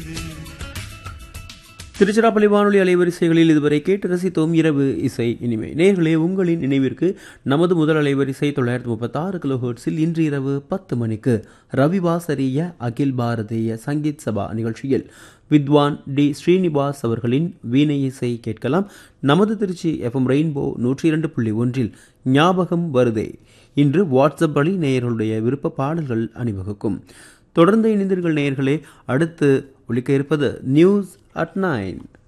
திருச்சிராப்பள்ளி வானொலி அலைவரிசைகளில் இதுவரை கேட்டு ரசித்தோம் இரவு இசை இனிமை நேர்களே உங்களின் நினைவிற்கு நமது முதல் அலைவரிசை தொள்ளாயிரத்தி முப்பத்தாறு கிலோ ஹெர்ட்ஸில் இன்று இரவு பத்து மணிக்கு ரவிவாசரிய அகில் பாரதிய சங்கீத் சபா நிகழ்ச்சியில் வித்வான் டி ஸ்ரீனிவாஸ் அவர்களின் வீணை இசை கேட்கலாம் நமது திருச்சி எஃப்எம் ரெயின்போ நூற்றி இரண்டு புள்ளி ஒன்றில் ஞாபகம் வருதே இன்று வாட்ஸ்அப் வழி நேயர்களுடைய விருப்ப பாடல்கள் அணிவகுக்கும் தொடர்ந்து இணைந்தீர்கள் நேயர்களே அடுத்து ஒழிக்க இருப்பது நியூஸ் அட் நைன்